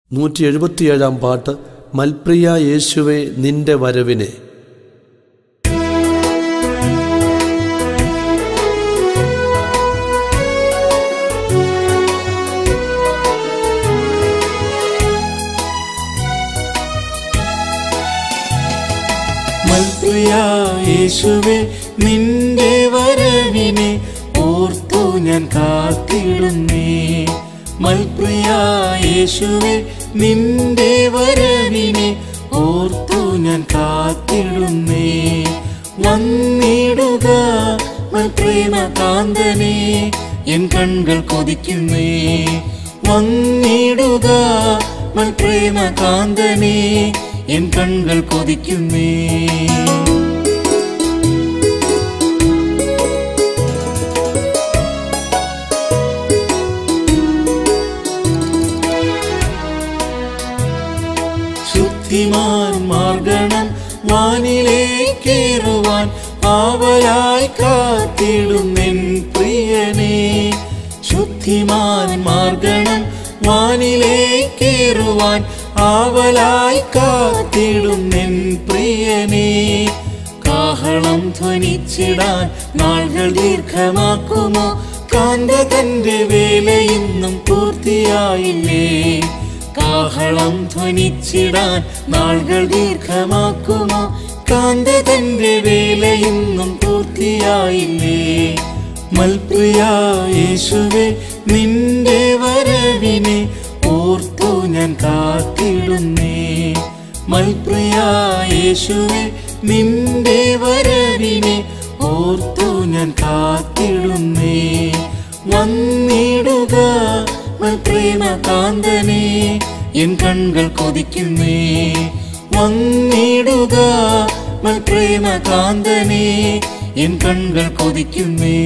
നൂറ്റി എഴുപത്തിയേഴാം പാട്ട് മൽപ്രിയ യേശുവെ നിന്റെ വരവിനെ മൽപ്രിയ യേശുവെ നിന്റെ വരവിനെ ഓർത്തു ഞാൻ കാത്തിടുന്നേ മൽപ്രിയ യേശുവെ നിന്റെ വരവിനെ ഓർത്തു ഞാൻ കാത്തിടുന്നേ വന്നിടുക മൽപ്രേമ കാന്തനെ എൻ കൺകൾ കൊതിക്കുന്നേ വന്നിടുക മൽപ്രേമ കാന്തനെ എൻ കൺകൾ കൊതിക്കുന്നേ ശുദ്ധിമാൻ മാർഗണം വാനിലേക്കേറുവാൻ ആവലായി കാത്തിടുന്നെൻ പ്രിയനെ ശുദ്ധിമാൻ മാർഗണം വാനിലേക്കേറുവാൻ ആവലായി കാത്തിടുന്നെൻ പ്രിയനെ കാഹളം ധ്വനിച്ചിടാൻ നാളുകൾ ദീർഘമാക്കുമോ കാന്ത തന്റെ വേല ഇന്നും പൂർത്തിയായില്ലേ കാഹളം ധ്വനിച്ചിടാൻ നാളുകൾ ദീർഘമാക്കുമോ കാന്ത തന്റെ വേല ഇന്നും പൂർത്തിയായില്ലേ മൽപ്രിയ യേശുവെ നിന്റെ വരവിനെ ഓർത്തു ഞാൻ കാത്തിടുന്നേ മൽപ്രിയ യേശുവെ നിന്റെ വരവിനെ ഓർത്തു ഞാൻ കാത്തിടുന്നേ വന്നിടുക മൽപ്രേമ കാന്തനെ എൻ കൺകൾ കൊതിക്കുന്നേ വന്നിടുക മൽപ്രേമ കാന്തനെ എൻ കൺകൾ കൊതിക്കുന്നേ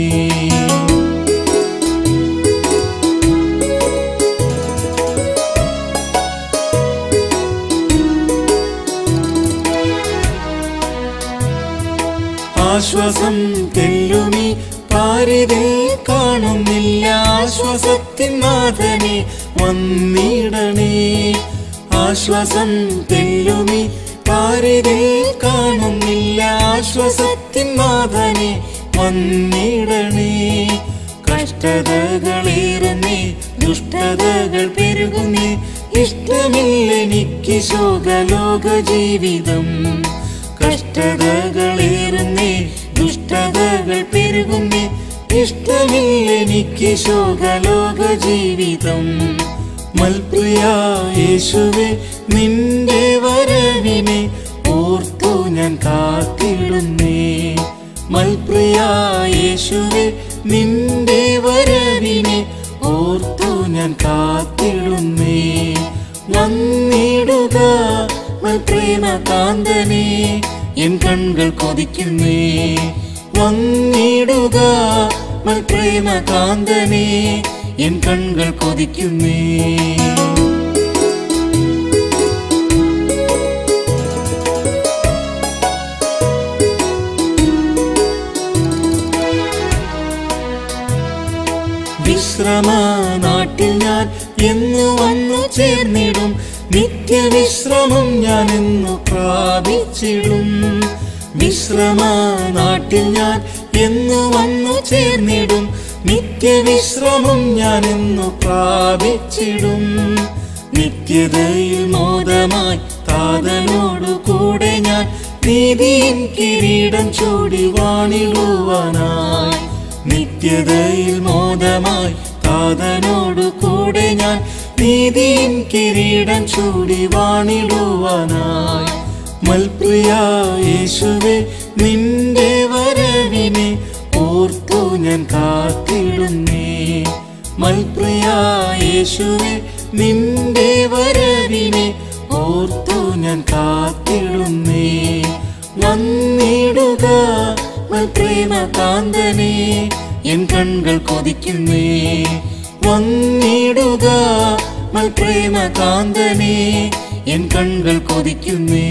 ആശ്വാസം തെല്ലുമി പാരിതിൽ കാണുന്നില്ല ആശ്വാസത്തിൻ നാഥനെ വന്നിടണേ ആശ്വാസം തെല്ലുമി പാരിതിൽ കാണുന്നില്ല ആശ്വാസത്തിൻ നാഥനെ വന്നിടണേ കഷ്ടതകളേറുന്നേ ദുഷ്ടതകൾ പെരുകുന്നേ ഇഷ്ടമില്ലെനിക്ക് ശോകലോക ജീവിതം കഷ്ടതകളേറുന്നേ ദുഷ്ടതകൾ പെരുകുന്നേ ഇഷ്ടമില്ലെനിക്ക് ശോകലോക ജീവിതം മൽപ്രിയ യേശുവെ നിന്റെ വരവിനെ ഓർത്തു ഞാൻ കാത്തിടുന്നേ മൽപ്രിയ യേശുവെ നിന്റെ വരവിനെ ഓർത്തു ഞാൻ കാത്തിടുന്നേ വന്നിടുക മൽപ്രേമ കാന്തനെ എൻ കൺകൾ കൊതിക്കുന്നേ വന്നിടുക മൽപ്രേമ കാന്തനെ എൻ കൺകൾ കൊതിക്കുന്നേ വിശ്രമ നാട്ടിൽ ഞാൻ എന്ന് വന്നു ചേർന്നിടും നിത്യവിശ്രമം ഞാൻ എന്നു പ്രാപിച്ചിടും വിശ്രമ നാട്ടിൽ ഞാൻ എന്ന് വന്നു ചേർന്നിടും നിത്യവിശ്രമം ഞാൻ എന്നു പ്രാപിച്ചിടും നിത്യതയിൽ മോദമായി താതനോടു കൂടെ ഞാൻ നീതിയിൻ കിരീടം ചൂടി വാണിടുവാനായി നിത്യതയിൽ മോദമായി താതനോടു കൂടെ ഞാൻ നീതിയിൻ കിരീടം ചൂടി വാണിടുവാനായി മൽപ്രിയ യേശുവെ നിന്റെ വരവിനെ ഓർത്തു ഞാൻ കാത്തിടുന്നേ മൽപ്രിയ യേശുവെ നിന്റെ വരവിനെ ഓർത്തു ഞാൻ കാത്തിടുന്നേ വന്നിടുക മൽപ്രേമ കാന്തനെ എൻ കൺകൾ കൊതിക്കുന്നേ വന്നിടുക മൽപ്രേമ കാന്തനെ എൻ കൺകൾ കൊതിക്കുന്നേ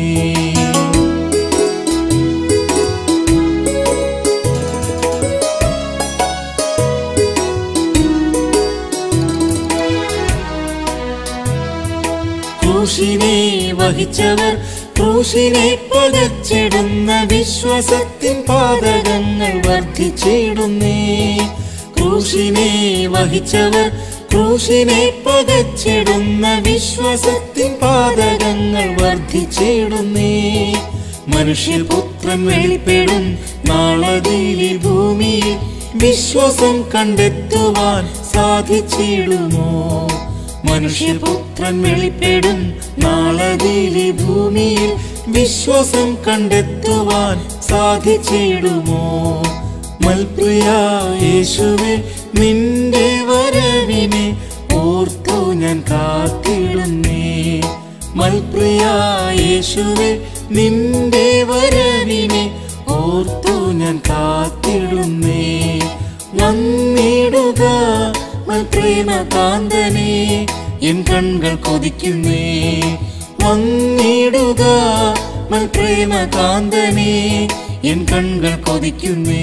ക്രൂശിനെ വഹിച്ചവർ ക്രൂശിനെ പകച്ചിടുന്ന വിശ്വാസത്തിൻ പാതകങ്ങൾ വർദ്ധിച്ചിടുന്നേ ക്രൂശിനെ വഹിച്ചവർ ക്രൂശിനെ പകച്ചിടുന്ന വിശ്വാസത്തിൻ പാതകങ്ങൾ വർദ്ധിച്ചിടുന്നേ മനുഷ്യപുത്രൻ വെളിപ്പെടും നാളതിലി ഭൂമിയിൽ വിശ്വാസം കണ്ടെത്തുവാൻ സാധിച്ചിടുമോ മനുഷ്യപുത്രൻ വെളിപ്പെടും നാളതിലി ഭൂമിയിൽ വിശ്വാസം കണ്ടെത്തുവാൻ സാധിച്ചിടുമോ മൽപ്രിയ യേശുവെ നിന്റെ വരവിനെ ഓർത്തു ഞാൻ കാത്തിടുന്നേ മൽപ്രിയ യേശുവെ നിന്റെ വരവിനെ ഓർത്തു ഞാൻ കാത്തിടുന്നേ വന്നിടുക മൽപ്രേമ കാന്തനെ എൻ കൺകൾ കൊതിക്കുന്നേ വന്നിടുക മൽപ്രേമ കാന്തനെ എൻ കൺകൾ കൊതിക്കുന്നേ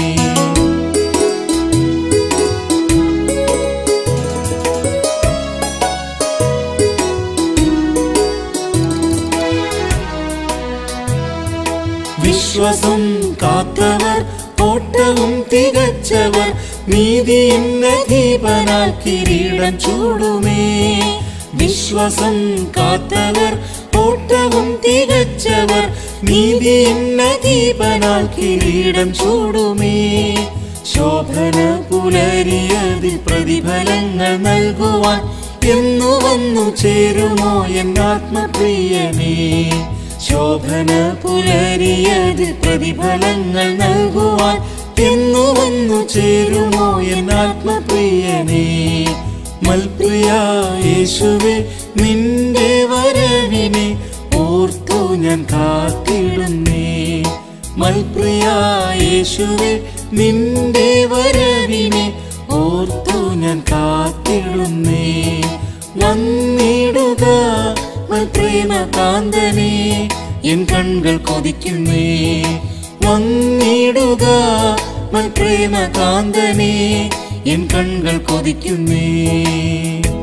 വിശ്വാസം കാത്തവർ ഓട്ടവും തികച്ചവർ നീതിயின் ദീപനാൽ കിരീടം ചൂടുമേ വിശ്വാസം കാത്തവർ ഓട്ടവും തികച്ചവർ നീതിயின் ദീപനാൽ കിരീടം ചൂടുമേ ശോഭന പുലരിയതിൽ പ്രതിഫലങ്ങൾ നൽകുവാൻ എന്നു വന്നു ചേരുമോ എന്നാത്മപ്രിയനേ ശോഭന പുലരിയതിൽ പ്രതിഫലങ്ങൾ നൽകുവാൻ എന്നു വന്നു ചേരുമോ എന്നാത്മപ്രിയനേ മൽപ്രിയ യേശുവെ നിന്റെ വരവിനെ ഓർത്തു ഞാൻ കാത്തിടുന്നേ മൽപ്രിയ യേശുവെ നിന്റെ വരവിനെ ഓർത്തു ഞാൻ കാത്തിടുന്നേ വന്നിടുക മൽപ്രേമ കാന്തനെ എൻ കൺകൾ കൊതിക്കുന്നേ വന്നിടുക മൽപ്രേമ കാന്തനെ എൻ കൺകൾ കൊതിക്കുന്നേ